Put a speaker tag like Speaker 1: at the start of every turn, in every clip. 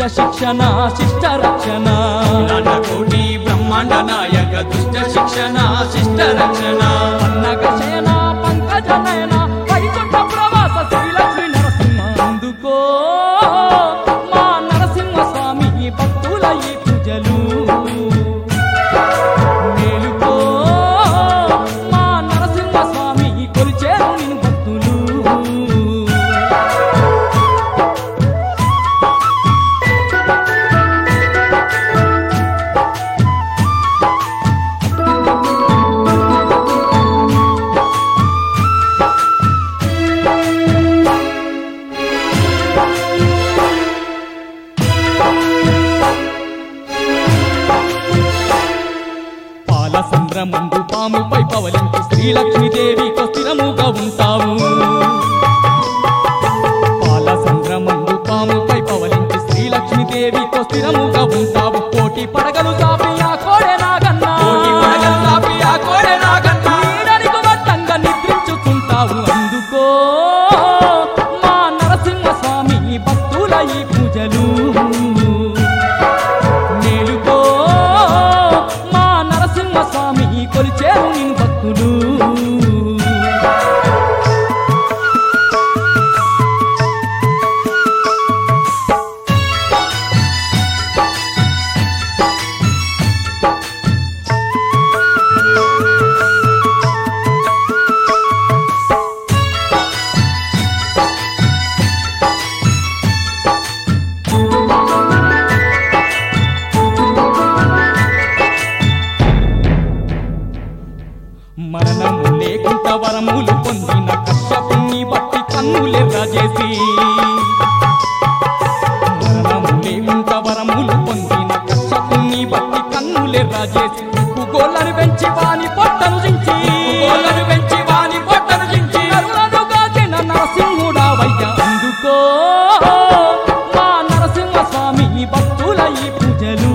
Speaker 1: శిక్షణ శిష్ట రక్షణ
Speaker 2: కోటి బ్రహ్మాండ నాయక దుష్ట శిక్షణ శిష్ట రక్షణ
Speaker 1: పన్నగ శయన పంకజ నయన వైకుంఠ ప్రవాస శ్రీలక్ష్మి నరసింహ అందుకో మా నరసింహ స్వామి భక్తుల ఈ పూజలు మేలుకో మా నరసింహ స్వామి కొలిచేరు నిన్ను భక్తులు పాల సంద్రమందు పాముపై పవలించి శ్రీలక్ష్మీదేవితో స్థిరముగా ఉంటావు పాల సంద్రమందు పాముపై పవలించి శ్రీలక్ష్మీదేవితో స్థిరముగా ఉంటావు కోటి పడగలు చాపి ఆ కోడె నాగన్నా
Speaker 2: కోటి పడగలు చాపి ఆ కోడె నాగన్నా.
Speaker 1: నీడనికి వట్టంగా నిద్రించుకుంటావు అందుకో మా నరసింహ స్వామి భక్తుల ఈ పూజలు మేలుకో మా నరసింహ స్వామి కొలిచేరు నిన్ను భక్తులు మరణము లేకుండా వరములు పొందిన కశ్యపుణ్ణి బట్టి కన్నులెర్ర చేసి మరణము లేకుండా వరములు పొందిన కశ్యపుణ్ణి బట్టి కన్నులెర్ర చేసి గోళ్ళను పెంచి వాని పొట్టను చించి
Speaker 2: కోళ్ళను పెంచి వాని పొట్టను చించి
Speaker 1: కరుణను కాచిన నరసింహుడా వయ్య అందుకో మా నరసింహ స్వామి భక్తుల ఈ పూజలు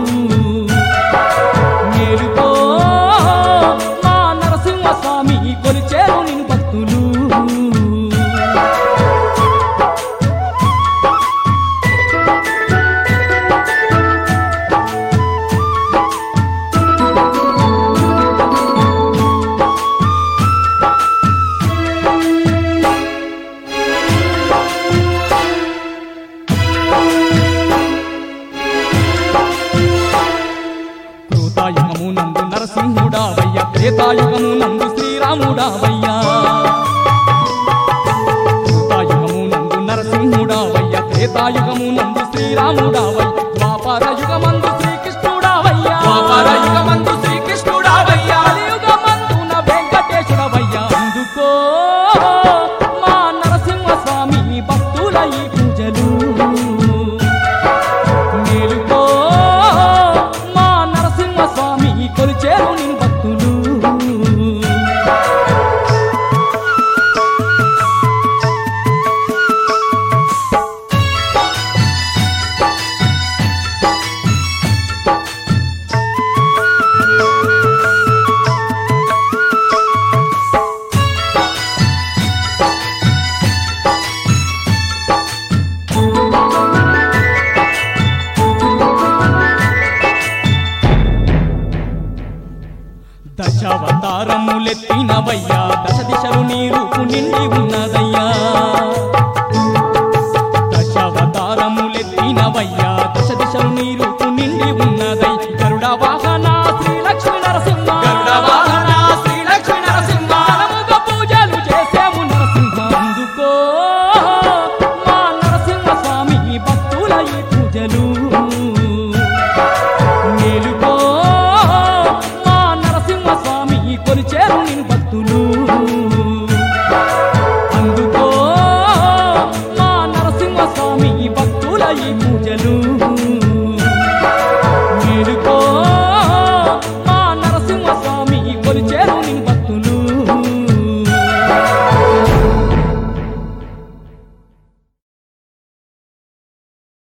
Speaker 1: మేలుకో మా నరసింహ స్వామి కొలిచేరు నిన్ను భక్తులు కృతాయుగము నందు నరసింహుడావయ్య త్రేతాయుగము నందు శ్రీరాముడావయ్యా కృతాయుగము నందు నరసింహుడావయ్య త్రేతాయుగము నందు శ్రీరాముడావయ్య ద్వాపర యుగమందు శ్రీకృష్ణుడావయ్యా
Speaker 2: ద్వాపర యుగమందు శ్రీకృష్ణుడావయ్యా
Speaker 1: కలియుగమందున వెంకటేశ్వరవయ్య అందుకో మా నరసింహ స్వామి భక్తుల ఈ పూజలు మేలుకో మా నరసింహ స్వామి కొలిచేరు నిన్ను భక్తులు దశావతారములెత్తినవయ్యా దశ దిశలు నీ రూపు నిండి ఉన్నదయ్యా దశావతారములెత్తినవయ్యా దశ దిశలు నీ రూపు నిండి ఉన్నదై గరుడ వాహన శ్రీలక్ష్మి నరసింహ
Speaker 2: గరుడ వాహన శ్రీలక్ష్మి నరసింహ
Speaker 1: ఘనముగా పూజలు చేసేము నరసింహ అందుకో మా నరసింహ స్వామి భక్తుల ఈ పూజలు మేలుకో మా నరసింహ స్వామి కొలిచేరు